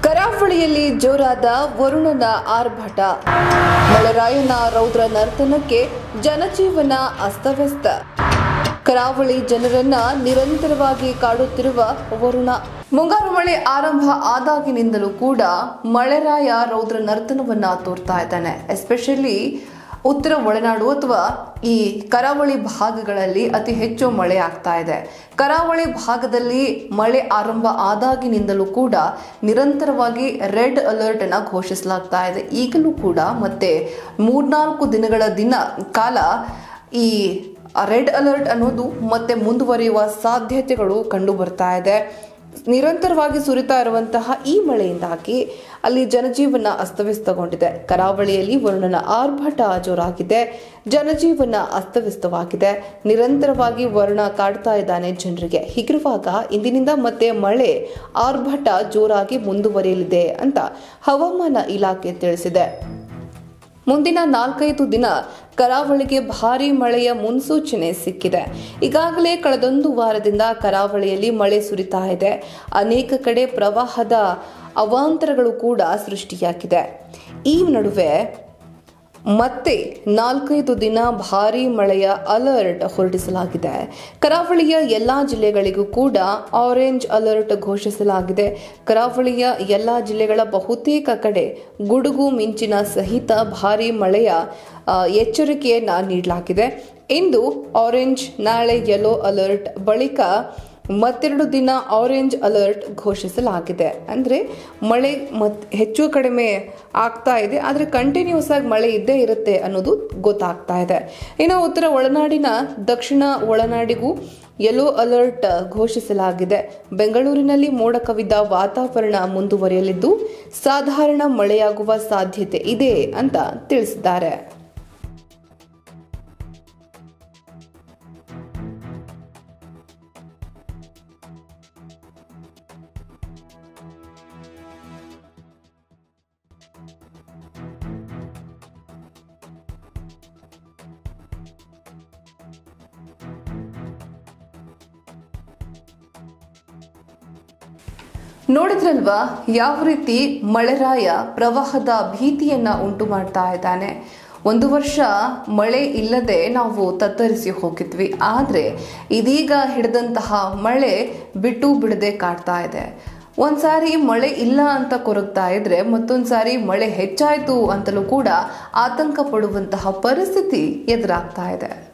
ಕರಾವಳಿಯಲ್ಲಿ ಜೋರಾದ ವರುಣನ ಆರ್ಭಟ ಮಳೆರಾಯನ ರೌದ್ರ ನರ್ತನಕ್ಕೆ ಜನಜೀವನ ಅಸ್ತವ್ಯಸ್ತ ಕರಾವಳಿ ಜನರನ್ನ ನಿರಂತರವಾಗಿ ಕಾಡುತ್ತಿರುವ ವರುಣ ಮುಂಗಾರು ಮಳೆ ಆರಂಭ ಆದಾಗಿನಿಂದಲೂ ಕೂಡ ಮಳೆರಾಯ ರೌದ್ರ ನರ್ತನವನ್ನ ತೋರ್ತಾ ಇದ್ದಾನೆ ಎಸ್ಪೆಷಲಿ ಉತ್ತರ ಒಳನಾಡು ಅಥವಾ ಈ ಕರಾವಳಿ ಭಾಗಗಳಲ್ಲಿ ಅತಿ ಹೆಚ್ಚು ಮಳೆ ಆಗ್ತಾ ಇದೆ ಕರಾವಳಿ ಭಾಗದಲ್ಲಿ ಮಳೆ ಆರಂಭ ಆದಾಗಿನಿಂದಲೂ ಕೂಡ ನಿರಂತರವಾಗಿ ರೆಡ್ ಅಲರ್ಟ್ ಅನ್ನ ಘೋಷಿಸಲಾಗ್ತಾ ಇದೆ ಈಗಲೂ ಕೂಡ ಮತ್ತೆ ಮೂರ್ನಾಲ್ಕು ದಿನಗಳ ದಿನ ಕಾಲ ಈ ರೆಡ್ ಅಲರ್ಟ್ ಅನ್ನೋದು ಮತ್ತೆ ಮುಂದುವರಿಯುವ ಸಾಧ್ಯತೆಗಳು ಕಂಡು ಬರ್ತಾ ಇದೆ ನಿರಂತರವಾಗಿ ಸುರಿತಾ ಇರುವಂತಹ ಈ ಮಳೆಯಿಂದಾಗಿ ಅಲ್ಲಿ ಜನಜೀವನ ಅಸ್ತವ್ಯಸ್ತಗೊಂಡಿದೆ ಕರಾವಳಿಯಲ್ಲಿ ವರುಣನ ಆರ್ಭಟ ಜೋರಾಗಿದೆ ಜನಜೀವನ ಅಸ್ತವ್ಯಸ್ತವಾಗಿದೆ ನಿರಂತರವಾಗಿ ವರುಣ ಕಾಡ್ತಾ ಇದ್ದಾನೆ ಜನರಿಗೆ ಹೀಗಿರುವಾಗ ಇಂದಿನಿಂದ ಮತ್ತೆ ಮಳೆ ಆರ್ಭಟ ಜೋರಾಗಿ ಮುಂದುವರಿಯಲಿದೆ ಅಂತ ಹವಾಮಾನ ಇಲಾಖೆ ತಿಳಿಸಿದೆ ಮುಂದಿನ ನಾಲ್ಕೈದು ದಿನ ಕರಾವಳಿಗೆ ಭಾರೀ ಮಳೆಯ ಮುನ್ಸೂಚನೆ ಸಿಕ್ಕಿದೆ ಈಗಾಗಲೇ ಕಳೆದೊಂದು ವಾರದಿಂದ ಕರಾವಳಿಯಲ್ಲಿ ಮಳೆ ಸುರಿತಾ ಇದೆ ಅನೇಕ ಕಡೆ ಪ್ರವಾಹದ ಅವಾಂತರಗಳು ಕೂಡ ಸೃಷ್ಟಿಯಾಗಿದೆ ಈ ನಡುವೆ ಮತ್ತೆ ನಾಲ್ಕೈದು ದಿನ ಭಾರೀ ಮಳೆಯ ಅಲರ್ಟ್ ಹೊರಡಿಸಲಾಗಿದೆ ಕರಾವಳಿಯ ಎಲ್ಲಾ ಜಿಲ್ಲೆಗಳಿಗೂ ಕೂಡ ಆರೆಂಜ್ ಅಲರ್ಟ್ ಘೋಷಿಸಲಾಗಿದೆ ಕರಾವಳಿಯ ಎಲ್ಲಾ ಜಿಲ್ಲೆಗಳ ಬಹುತೇಕ ಕಡೆ ಗುಡುಗು ಮಿಂಚಿನ ಸಹಿತ ಭಾರೀ ಮಳೆಯ ಆ, ಎಚ್ಚರಿಕೆಯನ್ನ ನೀಡಲಾಗಿದೆ ಇಂದು ಆರೆಂಜ್ ನಾಳೆ ಯೆಲ್ಲೋ ಅಲರ್ಟ್ ಬಳಿಕ ಮತ್ತೆರಡು ದಿನ ಆರೆಂಜ್ ಅಲರ್ಟ್ ಘೋಷಿಸಲಾಗಿದೆ ಅಂದರೆ ಮಳೆ ಮತ್ ಹೆಚ್ಚು ಕಡಿಮೆ ಆಗ್ತಾ ಇದೆ ಆದರೆ ಕಂಟಿನ್ಯೂಸ್ ಆಗಿ ಮಳೆ ಇದ್ದೇ ಇರುತ್ತೆ ಅನ್ನೋದು ಗೊತ್ತಾಗ್ತಾ ಇದೆ ಇನ್ನು ಉತ್ತರ ಒಳನಾಡಿನ ದಕ್ಷಿಣ ಒಳನಾಡಿಗೂ ಯೆಲ್ಲೋ ಅಲರ್ಟ್ ಘೋಷಿಸಲಾಗಿದೆ ಬೆಂಗಳೂರಿನಲ್ಲಿ ಮೋಡ ಕವಿದ ವಾತಾವರಣ ಮುಂದುವರಿಯಲಿದ್ದು ಸಾಧಾರಣ ಮಳೆಯಾಗುವ ಸಾಧ್ಯತೆ ಇದೆ ಅಂತ ತಿಳಿಸಿದ್ದಾರೆ ನೋಡಿದ್ರಲ್ವಾ ಯಾವ ರೀತಿ ಮಳೆರಾಯ ಪ್ರವಾಹದ ಭೀತಿಯನ್ನ ಉಂಟು ಮಾಡ್ತಾ ಇದ್ದಾನೆ ಒಂದು ವರ್ಷ ಮಳೆ ಇಲ್ಲದೆ ನಾವು ತತ್ತರಿಸಿ ಹೋಗಿದ್ವಿ ಆದರೆ ಇದೀಗ ಹಿಡಿದಂತಹ ಮಳೆ ಬಿಟ್ಟು ಬಿಡದೆ ಕಾಡ್ತಾ ಇದೆ ಒಂದ್ಸಾರಿ ಮಳೆ ಇಲ್ಲ ಅಂತ ಕೊರಗ್ತಾ ಇದ್ರೆ ಮತ್ತೊಂದ್ಸಾರಿ ಮಳೆ ಹೆಚ್ಚಾಯ್ತು ಅಂತಲೂ ಕೂಡ ಆತಂಕ ಪಡುವಂತಹ ಪರಿಸ್ಥಿತಿ ಎದುರಾಗ್ತಾ ಇದೆ